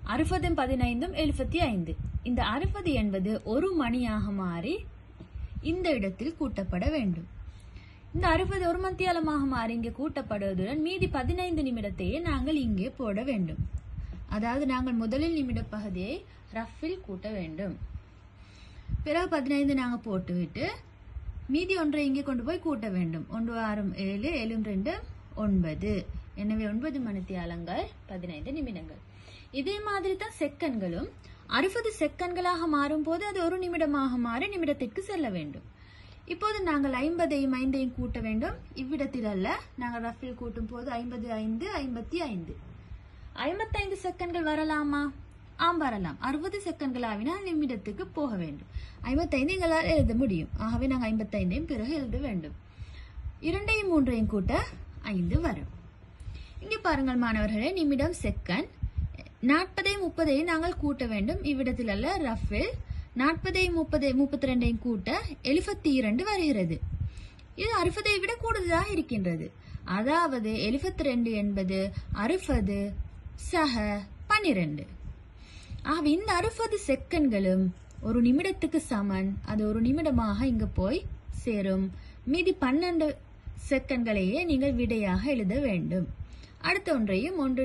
அறுபதும் பதினைந்தும் எழுபத்தி ஐந்து இந்த அறுபது என்பது ஒரு மணியாக மாறி இந்த இடத்தில் கூட்டப்பட வேண்டும் இந்த அறுபது ஒரு மத்தியாலமாக மாறி இங்கே கூட்டப்படுவதுடன் மீதி பதினைந்து நிமிடத்தையே நாங்கள் இங்கே போட வேண்டும் அதாவது நாங்கள் முதலில் நிமிட பகுதியை ரஃபில் கூட்ட வேண்டும் பிறகு பதினைந்து நாங்கள் போட்டுவிட்டு மீதி ஒன்றை இங்கே கொண்டு போய் கூட்ட வேண்டும் ஒன்று ஆறும் ஏழு ஏழும் ரெண்டு ஒன்பது எனவே ஒன்பது மணித்தியாலங்கள் பதினைந்து நிமிடங்கள் இதே மாதிரி தான் செகண்ட்களும் அறுபது செகண்ட்களாக மாறும் போது அது ஒரு நிமிடமாக மாறி நிமிடத்திற்கு செல்ல வேண்டும் இப்போது நாங்கள் ஐம்பதையும் ஐந்தையும் கூட்ட வேண்டும் இவ்விடத்தில் அல்ல நாங்கள் ரஃபில் கூட்டும் போது ஐம்பது ஐந்து ஐம்பத்தி ஐந்து ஐம்பத்தைந்து செகண்ட்கள் வரலாமா ஆம் வரலாம் அறுபது செகண்ட்கள் ஆவினால் நிமிடத்துக்கு போக வேண்டும் ஐம்பத்தைந்து எங்களால் எழுத முடியும் ஆகவே நாங்கள் ஐம்பத்தைந்தையும் பிறகு எழுத வேண்டும் இரண்டையும் மூன்றையும் கூட்ட ஐந்து வரும் இங்கே பாருங்கள் மாணவர்களே நிமிடம் செகண்ட் நாற்பதையும் முப்பதையும் நாங்கள் கூட்ட வேண்டும் இவ்விடத்தில் அல்ல ரஃபில் நாற்பதையும் முப்பதை முப்பத்தி ரெண்டையும் கூட்ட எழுபத்தி இரண்டு வருகிறது இது அறுபதை விட கூடுதலாக இருக்கின்றது அதாவது எழுபத்தி ரெண்டு என்பது அறுபது சக பன்னிரண்டு ஆகவே இந்த அறுபது செகண்ட்களும் ஒரு நிமிடத்துக்கு சமன் அது ஒரு நிமிடமாக இங்க போய் சேரும் மீதி பன்னெண்டு செகண்ட்களையே நீங்கள் விடையாக எழுத வேண்டும் அடுத்த ஒன்றையும் ஒன்று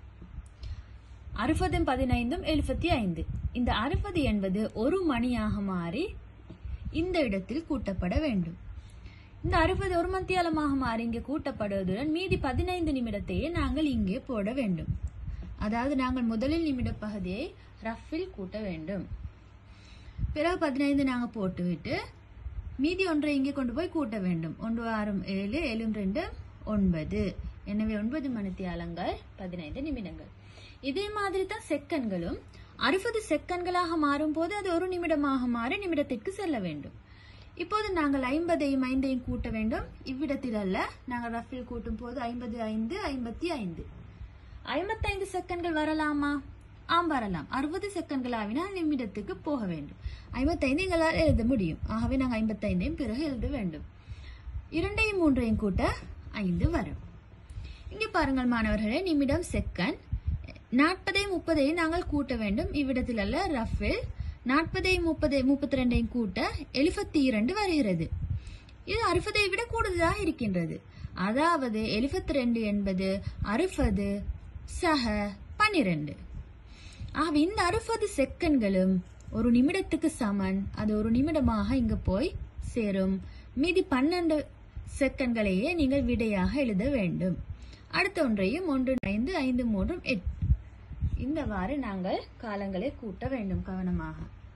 அறுபதும் பதினைந்தும் எழுபத்தி ஐந்து இந்த அறுபது என்பது ஒரு மணியாக மாறி இந்த இடத்தில் கூட்டப்பட வேண்டும் இந்த அறுபது ஒரு மத்தியாலமாக மாறி இங்கே கூட்டப்படுவதுடன் மீதி பதினைந்து நிமிடத்தையே நாங்கள் இங்கே போட வேண்டும் அதாவது நாங்கள் முதலில் நிமிட பகுதியை ரஃபில் கூட்ட வேண்டும் பிறகு பதினைந்து நாங்கள் போட்டுவிட்டு மீதி ஒன்றை இங்கே கொண்டு போய் கூட்ட வேண்டும் ஒன்று ஆறும் ஏழு ஏழும் ரெண்டு ஒன்பது எனவே ஒன்பது மணித்தியாலங்கள் பதினைந்து நிமிடங்கள் இதே மாதிரி தான் செகண்ட்களும் அறுபது செகண்ட்களாக மாறும் போது அது ஒரு நிமிடமாக மாறி நிமிடத்திற்கு செல்ல வேண்டும் இப்போது நாங்கள் ஐம்பதையும் ஐந்தையும் கூட்ட வேண்டும் இவ்விடத்தில் அல்ல நாங்கள் ரஃபில் கூட்டும் போது ஐம்பது ஐந்து ஐம்பத்தி ஐந்து ஐம்பத்தைந்து செகண்ட்கள் வரலாமா ஆம் வரலாம் அறுபது செகண்ட்கள் ஆவினால் நிமிடத்துக்கு போக வேண்டும் ஐம்பத்தைந்து எங்களால் எழுத முடியும் ஆகவே நாங்கள் ஐம்பத்தைந்தையும் பிறகு எழுத வேண்டும் இரண்டையும் மூன்றையும் கூட்ட ஐந்து வரும் இங்கே பாருங்கள் மாணவர்களே நிமிடம் செகண்ட் நாற்பதையும் முப்பதையும் நாங்கள் கூட்ட வேண்டும் இவ்விடத்தில் அல்ல ரஃபில் நாற்பதையும் முப்பதை முப்பத்தி ரெண்டையும் கூட்ட எழுபத்தி இரண்டு வருகிறது இது அறுபதை விட கூடுதலாக இருக்கின்றது அதாவது எழுபத்தி ரெண்டு என்பது அறுபது சக பன்னிரண்டு ஆகவே இந்த அறுபது செகண்ட்களும் ஒரு நிமிடத்துக்கு சமன் அது ஒரு நிமிடமாக இங்க போய் சேரும் மீதி பன்னெண்டு செகண்ட்களையே நீங்கள் விடையாக எழுத வேண்டும் அடுத்த ஒன்றையும் ஒன்று ஐந்து ஐந்து மூன்றும் எட்டு இந்தவாறு நாங்கள் காலங்களை கூட்ட வேண்டும் கவனமாக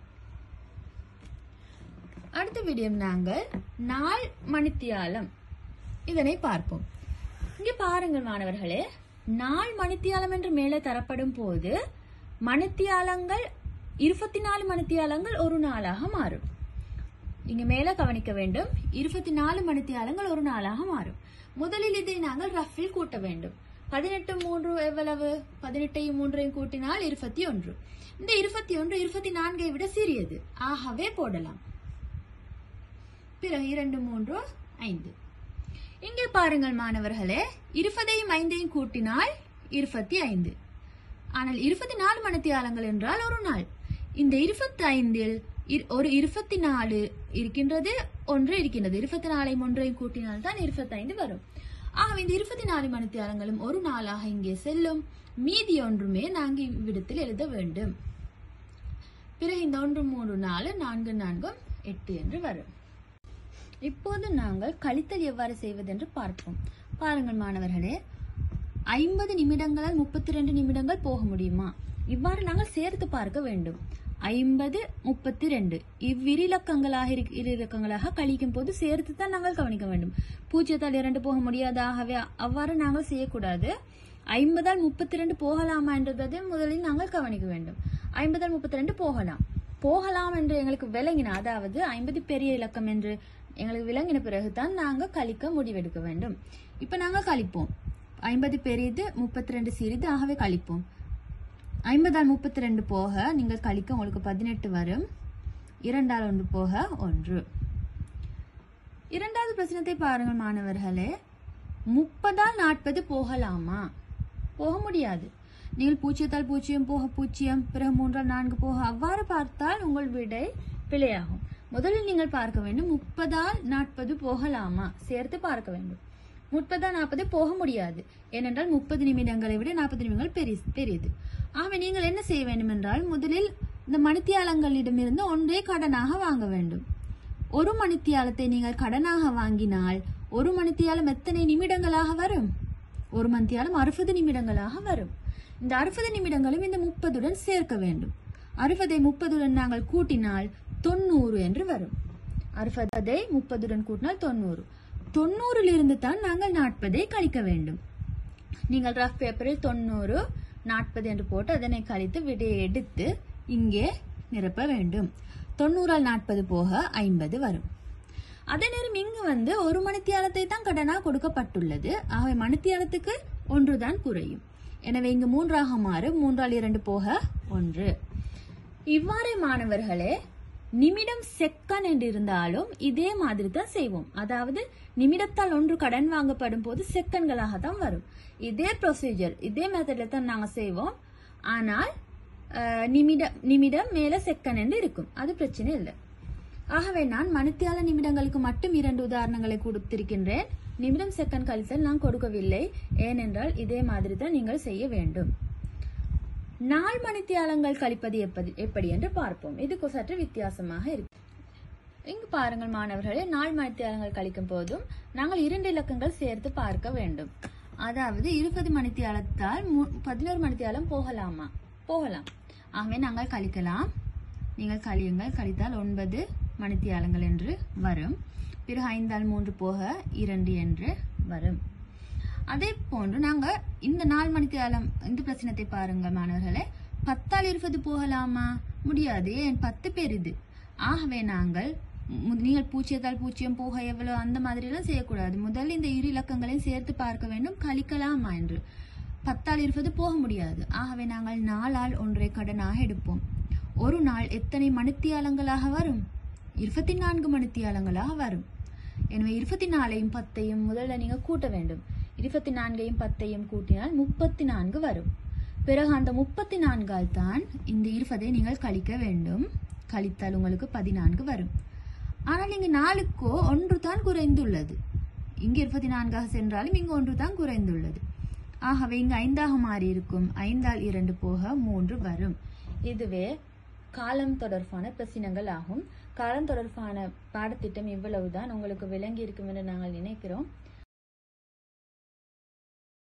அடுத்த விடியம் நாங்கள் நாள் மணித்தியாலம் இதனை பார்ப்போம் இங்க பாருங்கள் மாணவர்களே நாள் மணித்தியாலம் என்று மேலே தரப்படும் போது மணித்தியாலங்கள் இருபத்தி நாலு மணித்தியாலங்கள் ஒரு நாளாக மாறும் இங்க மேல கவனிக்க வேண்டும் இருபத்தி நாலு மணித்தியாலங்கள் ஒரு நாளாக மாறும் முதலில் இதை நாங்கள் ரஃபில் கூட்ட வேண்டும் பதினெட்டு மூன்று எவ்வளவு பதினெட்டையும் மூன்றையும் கூட்டினால் இருபத்தி ஒன்று இந்த இருபத்தி ஒன்று இருபத்தி நான்கை விட சிறியது ஆகவே போடலாம் பிறகு இரண்டு மூன்று ஐந்து இங்கே பாருங்கள் மாணவர்களே இருபதையும் ஐந்தையும் கூட்டினால் இருபத்தி ஐந்து ஆனால் இருபத்தி நாலு மணித்தியாலங்கள் என்றால் ஒரு நாள் இந்த இருபத்தி ஐந்தில் இர்- ஒரு இருபத்தி நாலு இருக்கின்றது ஒன்று இருக்கின்றது இருபத்தி நாலையும் ஒன்றையும் கூட்டினால் தான் இருபத்தைந்து வரும் ஆகவே இந்த இருபத்தி நாலு மணித்தியாலங்களும் ஒரு நாளாக இங்கே செல்லும் மீதி ஒன்றுமே நாங்கள் இவ்விடத்தில் எழுத வேண்டும் பிறகு இந்த ஒன்று மூன்று நாலு நான்கு நான்கும் எட்டு என்று வரும் இப்போது நாங்கள் கழித்தல் எவ்வாறு செய்வது என்று பார்ப்போம் பாருங்கள் மாணவர்களே ஐம்பது நிமிடங்களால் முப்பத்தி ரெண்டு நிமிடங்கள் போக முடியுமா இவ்வாறு நாங்கள் சேர்த்து பார்க்க வேண்டும் ஐம்பது முப்பத்தி ரெண்டு இவ்விரிலக்கங்களாக இருக்க- இரு இலக்கங்களாக கழிக்கும் போது சேர்த்து தான் நாங்கள் கவனிக்க வேண்டும் பூஜ்ஜியத்தால் இரண்டு போக முடியாது ஆகவே அவ்வாறு நாங்கள் செய்யக்கூடாது ஐம்பதால் முப்பத்தி ரெண்டு போகலாமா என்றதை முதலில் நாங்கள் கவனிக்க வேண்டும் ஐம்பதால் முப்பத்தி ரெண்டு போகலாம் போகலாம் என்று எங்களுக்கு விளங்கின அதாவது ஐம்பது பெரிய இலக்கம் என்று எங்களுக்கு விளங்கின பிறகுதான் நாங்க கழிக்க முடிவெடுக்க வேண்டும் இப்ப நாங்க கழிப்போம் ஐம்பது பெரியது முப்பத்தி ரெண்டு சிறிது ஆகவே கழிப்போம் ஐம்பதால் முப்பத்தி ரெண்டு போக நீங்கள் கழிக்க உங்களுக்கு பதினெட்டு வரும் இரண்டால் ஒன்று போக ஒன்று இரண்டாவது பிரச்சனத்தை பாருங்கள் மாணவர்களே முப்பதால் நாற்பது போகலாமா போக முடியாது நீங்கள் பூஜ்ஜியத்தால் பூஜ்ஜியம் போக பூஜ்ஜியம் பிறகு மூன்றால் நான்கு போக அவ்வாறு பார்த்தால் உங்கள் விடை பிழையாகும் முதலில் நீங்கள் பார்க்க வேண்டும் முப்பதால் நாற்பது போகலாமா சேர்த்து பார்க்க வேண்டும் முப்பதா நாற்பது போக முடியாது ஏனென்றால் முப்பது நிமிடங்களை விட நாற்பது நிமிடங்கள் பெரிய பெரியது ஆகவே நீங்கள் என்ன செய்ய வேண்டும் என்றால் முதலில் இந்த மணித்தியாலங்களிடமிருந்து ஒன்றே கடனாக வாங்க வேண்டும் ஒரு மணித்தியாலத்தை நீங்கள் கடனாக வாங்கினால் ஒரு மணித்தியாலம் எத்தனை நிமிடங்களாக வரும் ஒரு மணித்தியாலம் அறுபது நிமிடங்களாக வரும் இந்த அறுபது நிமிடங்களும் இந்த முப்பதுடன் சேர்க்க வேண்டும் அறுபதை முப்பதுடன் நாங்கள் கூட்டினால் தொண்ணூறு என்று வரும் அறுபதை முப்பதுடன் கூட்டினால் தொண்ணூறு தொண்ணூறிலிருந்து தான் நாங்கள் நாற்பதை கழிக்க வேண்டும் நீங்கள் ரஃப் பேப்பரில் தொண்ணூறு நாற்பது என்று போட்டு அதனை கழித்து விடையை எடுத்து இங்கே நிரப்ப வேண்டும் தொண்ணூறால் நாற்பது போக ஐம்பது வரும் அதே நேரம் இங்கு வந்து ஒரு மணித்தியாலத்தை தான் கடனா கொடுக்கப்பட்டுள்ளது ஆகவே மணித்தியாலத்துக்கு ஒன்றுதான் குறையும் எனவே இங்கு மூன்றாக மாறும் மூன்றால் இரண்டு போக ஒன்று இவ்வாறே மாணவர்களே நிமிடம் செக்கன் என்று இருந்தாலும் இதே மாதிரி தான் செய்வோம் அதாவது நிமிடத்தால் ஒன்று கடன் வாங்கப்படும் போது செகண்ட்களாக தான் வரும் இதே ப்ரொசீஜர் இதே மெத்தட்ல தான் நாங்க செய்வோம் ஆனால் அஹ், நிமிடம் நிமிடம் மேல செகண்ட் என்று இருக்கும் அது பிரச்சனை இல்லை ஆகவே நான் மணித்தியால நிமிடங்களுக்கு மட்டும் இரண்டு உதாரணங்களை கொடுத்திருக்கின்றேன் நிமிடம் செகண்ட் கழித்தல் நான் கொடுக்கவில்லை ஏனென்றால் இதே மாதிரி தான் நீங்கள் செய்ய வேண்டும் நாள் மணித்தியாலங்கள் கழிப்பது எப்படி எப்படி என்று பார்ப்போம் இதுக்கு சற்று வித்தியாசமாக இருக்கு இங்கு பாருங்கள் மாணவர்களே நாள் மணித்தியாலங்கள் கழிக்கும் போதும் நாங்கள் இரண்டு இலக்கங்கள் சேர்த்து பார்க்க வேண்டும் அதாவது இருபது மணித்தியாலத்தால் மு- பதினோரு மணித்தியாலம் போகலாமா போகலாம் ஆகவே நாங்கள் கழிக்கலாம் நீங்கள் கழியுங்கள் கழித்தால் ஒன்பது மணித்தியாலங்கள் என்று வரும் பிறகு ஐந்தால் மூன்று போக இரண்டு என்று வரும் அதே போன்று நாங்க இந்த நாலு மணிக்கு காலம் இந்த பிரச்சனத்தை பாருங்க மாணவர்களே பத்தால் இருபது போகலாமா முடியாது ஏன் பத்து பேர் இது ஆகவே நாங்கள் மு- நீங்கள் பூஜ்ஜியத்தால் பூஜ்ஜியம் போக எவ்வளவு அந்த மாதிரி எல்லாம் செய்யக்கூடாது முதல்ல இந்த இரு இலக்கங்களையும் சேர்த்து பார்க்க வேண்டும் கழிக்கலாமா என்று பத்தால் இருபது போக முடியாது ஆகவே நாங்கள் நாலால் ஒன்றை கடனாக எடுப்போம் ஒரு நாள் எத்தனை மணித்தியாலங்களாக வரும் இருபத்தி நான்கு மணித்தியாலங்களாக வரும் எனவே இருபத்தி நாலையும் பத்தையும் முதல்ல நீங்க கூட்ட வேண்டும் இருபத்தி நான்கையும் பத்தையும் கூட்டினால் முப்பத்தி நான்கு வரும் பிறகு அந்த முப்பத்தி நான்கால் தான் இந்த இருபதை நீங்கள் கழிக்க வேண்டும் கழித்தால் உங்களுக்கு பதினான்கு வரும் ஆனால் இங்கு நாளுக்கோ ஒன்று தான் குறைந்துள்ளது இங்கு இருபத்தி நான்காக சென்றாலும் இங்கு ஒன்று தான் குறைந்துள்ளது ஆகவே இங்கு ஐந்தாக மாறி இருக்கும் ஐந்தால் இரண்டு போக மூன்று வரும் இதுவே காலம் தொடர்பான பிரச்சனைகள் ஆகும் காலம் தொடர்பான பாடத்திட்டம் இவ்வளவுதான் உங்களுக்கு விளங்கி இருக்கும் என்று நாங்கள் நினைக்கிறோம்